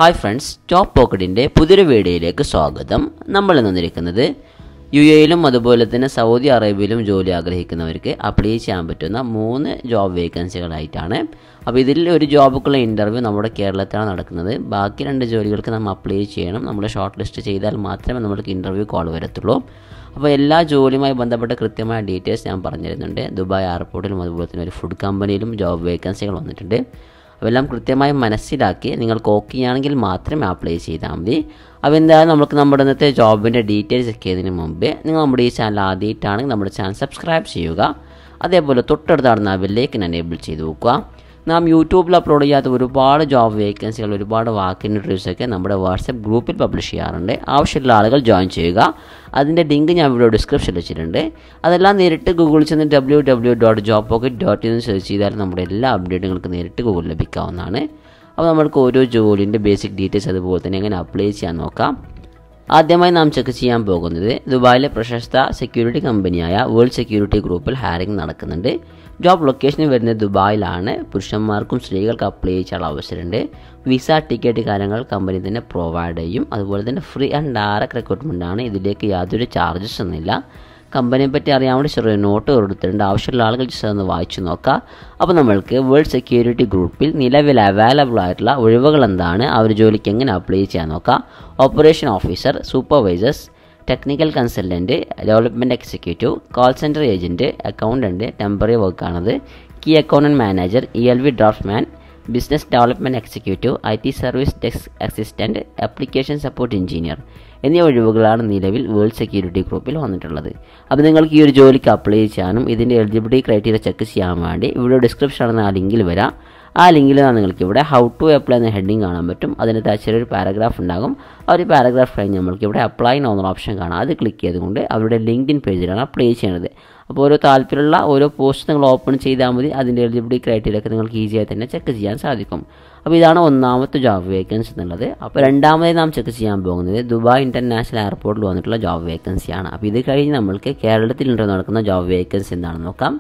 hi friends top പോക്കറ്റിൻ്റെ പുതിയൊരു വീഡിയോയിലേക്ക് സ്വാഗതം നമ്മൾ ഇന്ന് വന്നിരിക്കുന്നത് യു എയിലും അതുപോലെ തന്നെ സൗദി അറേബ്യയിലും ജോലി ആഗ്രഹിക്കുന്നവർക്ക് അപ്ലൈ ചെയ്യാൻ പറ്റുന്ന മൂന്ന് ജോബ് വേക്കൻസികളായിട്ടാണ് അപ്പോൾ ഇതിൽ ഒരു ജോബുക്കുള്ള ഇൻ്റർവ്യൂ നമ്മുടെ കേരളത്തിലാണ് നടക്കുന്നത് ബാക്കി രണ്ട് ജോലികൾക്ക് നമ്മൾ അപ്ലൈ ചെയ്യണം നമ്മൾ ഷോർട്ട് ലിസ്റ്റ് ചെയ്താൽ മാത്രമേ നമ്മൾക്ക് ഇൻ്റർവ്യൂ കോൾ വരത്തുള്ളൂ അപ്പോൾ എല്ലാ ജോലിയുമായി ബന്ധപ്പെട്ട കൃത്യമായ ഡീറ്റെയിൽസ് ഞാൻ പറഞ്ഞിരുന്നുണ്ട് ദുബായ് എയർപോർട്ടിലും അതുപോലെ തന്നെ ഒരു ഫുഡ് കമ്പനിയിലും ജോബ് വേക്കൻസികൾ വന്നിട്ടുണ്ട് അതെല്ലാം കൃത്യമായി മനസ്സിലാക്കി നിങ്ങൾക്ക് ഓക്കെ ആണെങ്കിൽ മാത്രമേ അപ്ലൈ ചെയ്താൽ മതി അപ്പോൾ എന്തായാലും നമുക്ക് നമ്മുടെ ഇന്നത്തെ ജോബിൻ്റെ ഡീറ്റെയിൽസ് ഒക്കെ ഇതിന് മുമ്പേ നിങ്ങൾ നമ്മുടെ ഈ ചാനൽ ആദ്യമായിട്ടാണെങ്കിൽ നമ്മുടെ ചാനൽ സബ്സ്ക്രൈബ് ചെയ്യുക അതേപോലെ തൊട്ടടുത്താണ് ബെല്ലേക്ക് എനേബിൾ ചെയ്ത് വെക്കുക നാം യൂട്യൂബിൽ അപ്ലോഡ് ചെയ്യാത്ത ഒരുപാട് ജോബ് വേക്കൻസികൾ ഒരുപാട് വാക്ക് ഇൻ്റർവ്യൂസൊക്കെ നമ്മുടെ വാട്സപ്പ് ഗ്രൂപ്പിൽ പബ്ലിഷ് ചെയ്യാറുണ്ട് ആവശ്യമുള്ള ആളുകൾ ജോയിൻ ചെയ്യുക അതിൻ്റെ ലിങ്ക് ഞാൻ ഇവിടെ ഡിസ്ക്രിപ്ഷനിൽ വെച്ചിട്ടുണ്ട് അതെല്ലാം നേരിട്ട് ഗൂഗിളിൽ ചെന്ന് W W dot job pocket dot in search ചെയ്താൽ നമ്മുടെ എല്ലാ അപ്ഡേറ്റുകൾക്ക് നേരിട്ട് ഗൂഗിളിൽ ലഭിക്കാവുന്നതാണ് അപ്പോൾ നമുക്ക് ഓരോ ജോലിൻ്റെ ബേസിക് ഡീറ്റെയിൽസ് അതുപോലെ തന്നെ എങ്ങനെ അപ്ലൈ ചെയ്യാൻ നോക്കാം ആദ്യമായി നാം ചെക്ക് ചെയ്യാൻ പോകുന്നത് ദുബായിലെ പ്രശസ്ത സെക്യൂരിറ്റി കമ്പനിയായ വേൾഡ് സെക്യൂരിറ്റി ഗ്രൂപ്പിൽ ഹാരിംഗ് നടക്കുന്നുണ്ട് ജോബ് ലൊക്കേഷൻ വരുന്നത് ദുബായിലാണ് പുരുഷന്മാർക്കും സ്ത്രീകൾക്ക് അപ്ലൈ ചെയ്യാനുള്ള അവസരമുണ്ട് വിസ ടിക്കറ്റ് കാര്യങ്ങൾ കമ്പനി തന്നെ പ്രൊവൈഡ് ചെയ്യും അതുപോലെ തന്നെ ഫ്രീ ആൻഡ് ഡയറക്റ്റ് റിക്രൂട്ട്മെൻ്റ് ആണ് ഇതിലേക്ക് യാതൊരു ചാർജസ് ഒന്നുമില്ല കമ്പനിയെ പറ്റി അറിയാൻ വേണ്ടി ചെറിയ നോട്ട് കൊടുത്തിട്ടുണ്ട് ആവശ്യമുള്ള ആളുകൾ ജസ്റ്റ് ഒന്ന് വായിച്ചു നോക്കാം അപ്പോൾ നമ്മൾക്ക് വേൾഡ് സെക്യൂരിറ്റി ഗ്രൂപ്പിൽ നിലവിൽ അവൈലബിൾ ആയിട്ടുള്ള ഒഴിവുകൾ എന്താണ് ആ ഒരു ജോലിക്ക് എങ്ങനെ അപ്ലൈ ചെയ്യാൻ നോക്കാം operation officer supervisors technical consultant development executive call centre agent accountant temporary വർക്കാണത് key accountant manager E L V draftsman business development executive I T service desk assistant application support engineer എന്നീ ഒഴിവുകളാണ് നിലവിൽ world security ഗ്രൂപ്പിൽ വന്നിട്ടുള്ളത് അപ്പോൾ നിങ്ങൾക്ക് ഈ ഒരു ജോലിക്ക് അപ്ലൈ ചെയ്യാനും ഇതിൻ്റെ എലിജിബിലിറ്റി ക്രൈറ്റീരിയ ചെക്ക് ചെയ്യാൻ വേണ്ടി ഇവിടെ ഡിസ്ക്രിപ്ഷനാണ് ആ ലിങ്കിൽ വരാം ആ ലിങ്കിൽ നിങ്ങൾക്ക് ഇവിടെ ഹൗ ടു അപ്ലൈ എന്ന ഹെഡിങ് കാണാൻ പറ്റും അതിന് താഴ്ചയിൽ ഒരു പാരഗ്രാഫ് ഉണ്ടാകും ആ ഒരു പാരഗ്രാഫ് കഴിഞ്ഞ് നമ്മൾക്ക് ഇവിടെ അപ്ലൈ എന്ന ഓപ്ഷൻ കാണാം അത് ക്ലിക്ക് ചെയ്തുകൊണ്ട് അവരുടെ ലിങ്ക്ഡിൻ പേജിലാണ് അപ്ലൈ ചെയ്യേണ്ടത് അപ്പോൾ ഓരോ താല്പര്യമുള്ള ഓരോ പോസ്റ്റ് നിങ്ങൾ ഓപ്പൺ ചെയ്താൽ മതി അതിൻ്റെ എലിജിബിലിറ്റി ക്രൈറ്റീരിയ ഒക്കെ നിങ്ങൾക്ക് ഈസിയായി തന്നെ ചെക്ക് ചെയ്യാൻ സാധിക്കും അപ്പോൾ ഇതാണ് ഒന്നാമത്തെ ജോബ് വേക്കൻസി എന്നുള്ളത് അപ്പോൾ രണ്ടാമതായി നാം ചെക്ക് ചെയ്യാൻ പോകുന്നത് ദുബായ് ഇൻ്റർനാഷണൽ എയർപോർട്ടിൽ വന്നിട്ടുള്ള ജോബ് വേക്കൻസിയാണ് അപ്പോൾ ഇത് കഴിഞ്ഞ് നമ്മൾക്ക് കേരളത്തിൽ നടക്കുന്ന ജോബ് വേക്കൻസി എന്താണെന്ന് നോക്കാം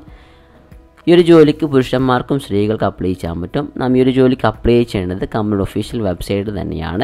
ഈ ഒരു ജോലിക്ക് പുരുഷന്മാർക്കും സ്ത്രീകൾക്ക് അപ്ലൈ ചെയ്യാൻ പറ്റും നാം ഈ ഒരു ജോലിക്ക് അപ്ലൈ ചെയ്യേണ്ടത് കമ്പനിയുടെ ഒഫീഷ്യൽ വെബ്സൈറ്റ് തന്നെയാണ്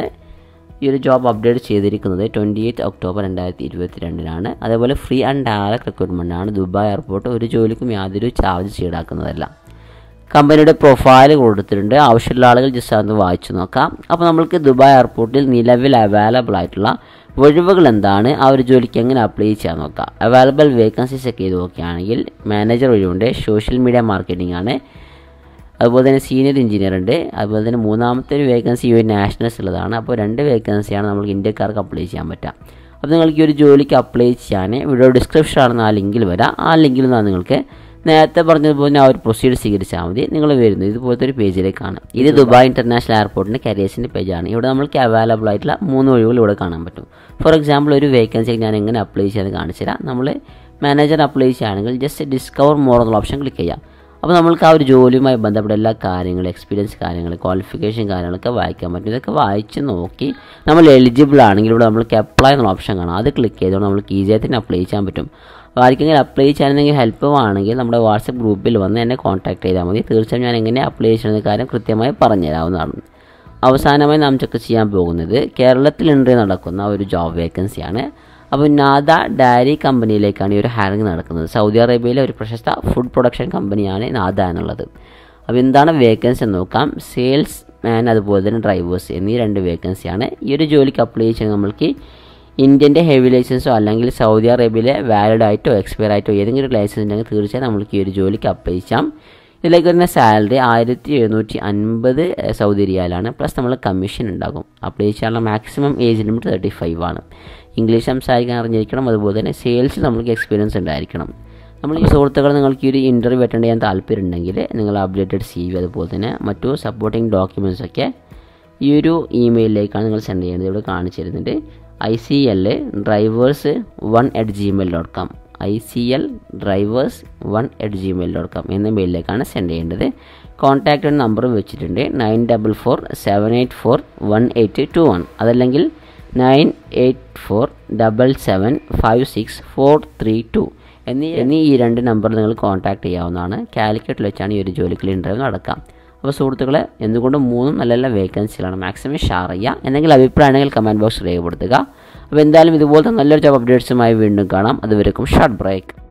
ഈ ഒരു ജോബ് അപ്ഡേറ്റ് ചെയ്തിരിക്കുന്നത് ട്വൻറ്റി എയ്റ്റ് ഒക്ടോബർ രണ്ടായിരത്തി ഇരുപത്തി രണ്ടിനാണ് അതേപോലെ ഫ്രീ ആൻഡ് ഡയറക്റ്റ് റിക്രൂട്ട്മെൻ്റ് ആണ് ദുബായ് എയർപോർട്ട് ഒരു ജോലിക്കും യാതൊരു ചാർജ് ഈടാക്കുന്നതല്ല കമ്പനിയുടെ പ്രൊഫൈൽ കൊടുത്തിട്ടുണ്ട് ആവശ്യമുള്ള ആളുകൾ ജസ്റ്റ് അതൊന്ന് വായിച്ചു നോക്കാം അപ്പോൾ നമ്മൾക്ക് ദുബായ് എയർപോർട്ടിൽ നിലവിൽ അവൈലബിൾ ആയിട്ടുള്ള ഒഴിവുകൾ എന്താണ് ആ ഒരു ജോലിക്ക് എങ്ങനെ അപ്ലൈ ചെയ്യാൻ നോക്കാം അവൈലബിൾ വേക്കൻസീസ് ഒക്കെ ചെയ്ത് നോക്കുകയാണെങ്കിൽ മാനേജർ ഒഴിവുണ്ട് സോഷ്യൽ മീഡിയ മാർക്കറ്റിംഗ് ആണ് അതുപോലെ തന്നെ സീനിയർ എഞ്ചിനീയർ ഉണ്ട് അതുപോലെ തന്നെ മൂന്നാമത്തെ ഒരു വേക്കൻസി യു നാഷണൽസ് ഉള്ളതാണ് അപ്പോൾ രണ്ട് വേക്കൻസിയാണ് നമുക്ക് ഇന്ത്യക്കാർക്ക് അപ്ലൈ ചെയ്യാൻ പറ്റുക അപ്പോൾ നിങ്ങൾക്ക് ഈ ഒരു ജോലിക്ക് അപ്ലൈ ചെയ്യാൻ വീഡിയോ ഡിസ്ക്രിപ്ഷനാണെന്ന് ആ ലിങ്കിൽ വരാം ആ ലിങ്കിൽ നിന്നാണ് നിങ്ങൾക്ക് നേരത്തെ പറഞ്ഞതുപോലെ ആ ഒരു പ്രൊസീജിയർ സ്വീകരിച്ചാൽ മതി നിങ്ങൾ വരുന്നത് ഇതുപോലത്തെ ഒരു പേജിലേക്കാണ് ഇത് ദുബായ് ഇൻ്റർനാഷണൽ എയർപോർട്ടിൻ്റെ കരിയേഴ്സിൻ്റെ പേജാണ് ഇവിടെ നമ്മൾക്ക് അവൈലബിൾ ആയിട്ടുള്ള മൂന്ന് ഒഴിവുകൾ ഇവിടെ കാണാൻ പറ്റും ഫോർ എക്സാമ്പിൾ ഒരു വേക്കൻസിക്ക് ഞാൻ എങ്ങനെ അപ്ലൈ ചെയ്യാൻ കാണിച്ചു തരാം നമ്മൾ മാനേജർ അപ്ലൈ ചെയ്യുകയാണെങ്കിൽ ജസ്റ്റ് ഡിസ്കവർ മോർ എന്നുള്ള ഓപ്ഷൻ ക്ലിക്ക് ചെയ്യാം അപ്പോൾ നമ്മൾക്ക് ആ ഒരു ജോലിയുമായി ബന്ധപ്പെട്ട എല്ലാ കാര്യങ്ങളും എക്സ്പീരിയൻസ് കാര്യങ്ങൾ ക്വാളിഫിക്കേഷൻ കാര്യങ്ങളൊക്കെ വായിക്കാൻ പറ്റും ഇതൊക്കെ വായിച്ച് നോക്കി നമ്മൾ എലിജിബിൾ ആണെങ്കിൽ ഇവിടെ നമ്മൾക്ക് അപ്ലൈ എന്നുള്ള ഓപ്ഷൻ കാണാം അത് ക്ലിക്ക് ചെയ്തുകൊണ്ട് നമുക്ക് ഈസിയായി തന്നെ അപ്ലൈ ചെയ്യാൻ പറ്റും അപ്പോൾ ആർക്കെങ്കിലും അപ്ലൈ ചെയ്യാനെങ്കിൽ ഹെൽപ്പ് ആണെങ്കിൽ നമ്മുടെ വാട്സപ്പ് ഗ്രൂപ്പിൽ വന്ന് എന്നെ കോൺടാക്ട് ചെയ്താൽ മതി തീർച്ചയായും ഞാൻ എങ്ങനെ അപ്ലൈ ചെയ്യുന്ന കാര്യം കൃത്യമായി പറഞ്ഞുതരാവുന്നതാണ് അവസാനമായി നാം ചെക്ക് ചെയ്യാൻ പോകുന്നത് കേരളത്തിൽ ഇൻട്രി നടക്കുന്ന ഒരു ജോബ് വേക്കൻസിയാണ് അപ്പോൾ നാദ ഡയറി കമ്പനിയിലേക്കാണ് ഈ ഒരു ഹാരിങ് നടക്കുന്നത് സൗദി അറേബ്യയിലെ ഒരു പ്രശസ്ത ഫുഡ് പ്രൊഡക്ഷൻ കമ്പനിയാണ് നാദ എന്നുള്ളത് അപ്പോൾ എന്താണ് വേക്കൻസി എന്ന് നോക്കാം സെയിൽസ് മാൻ അതുപോലെ തന്നെ ഡ്രൈവേഴ്സ് എന്നീ രണ്ട് വേക്കൻസിയാണ് ഈ ഒരു ജോലിക്ക് അപ്ലൈ ചെയ്യുന്നത് നമ്മൾക്ക് ഇന്ത്യൻ്റെ ഹെവി ലൈസൻസോ അല്ലെങ്കിൽ സൗദി അറേബ്യയിലെ വാലിഡ് ആയിട്ടോ എക്സ്പയർ ആയിട്ടോ ഏതെങ്കിലും ലൈസൻസ് ഉണ്ടെങ്കിൽ തീർച്ചയായും നമ്മൾക്ക് ഈ ഒരു ജോലിക്ക് അപ്ലൈ ചെയ്യാം ഇതിലേക്ക് വരുന്ന സാലറി ആയിരത്തി എഴുന്നൂറ്റി അൻപത് സൗദി റിയാലാണ് പ്ലസ് നമ്മൾ കമ്മീഷൻ ഉണ്ടാകും അപ്ലൈ ചെയ്യാനുള്ള maximum age limit thirty five ആണ് ഇംഗ്ലീഷ് സംസാരിക്കാൻ അറിഞ്ഞിരിക്കണം അതുപോലെ തന്നെ സെയിൽസ് നമ്മൾക്ക് എക്സ്പീരിയൻസ് ഉണ്ടായിരിക്കണം നമ്മൾ ഈ സുഹൃത്തുക്കൾ നിങ്ങൾക്ക് ഈ ഒരു ഇൻ്റർവ്യൂ അറ്റൻഡ് ചെയ്യാൻ താല്പര്യം ഉണ്ടെങ്കിൽ നിങ്ങൾ അപ്ഡേറ്റഡ് സി വി അതുപോലെ തന്നെ മറ്റു സപ്പോർട്ടിംഗ് ഡോക്യുമെൻറ്റ്സ് ഒക്കെ ഈ ഒരു ഇമെയിലിലേക്കാണ് നിങ്ങൾ സെൻഡ് ചെയ്യുന്നത് ഇവിടെ കാണിച്ചു തരുന്നുണ്ട് I C L drivers one at Gmail dot com I C L drivers one at Gmail dot com എന്ന മെയിലിലേക്കാണ് സെൻഡ് ചെയ്യേണ്ടത് കോൺടാക്റ്റ് നമ്പറും വെച്ചിട്ടുണ്ട് nine double four seven eight four one eight two one അതല്ലെങ്കിൽ nine eight four double seven five six four three two എന്നീ എന്നീ ഈ രണ്ട് നമ്പറിൽ നിങ്ങൾ കോൺടാക്ട് ചെയ്യാവുന്നതാണ് കാലിക്കറ്റിൽ വെച്ചാണ് ഈ ഒരു ജോലിക്കുള്ള ഇൻ്റർവ്യൂ നടക്കാം അപ്പോൾ സുഹൃത്തുക്കളെ എന്തുകൊണ്ടും മൂന്നും നല്ല നല്ല വേക്കൻസികളാണ് മാക്സിമം ഷെയർ ചെയ്യുക എന്തെങ്കിലും അഭിപ്രായമാണെങ്കിൽ കമൻറ്റ് ബോക്സ് രേഖപ്പെടുത്തുക അപ്പോൾ എന്തായാലും ഇതുപോലത്തെ നല്ലൊരു ജോബ് അപ്ഡേറ്റ്സുമായി വീണ്ടും കാണാം അതുവരെക്കും ഷോർട്ട് ബ്രേക്ക്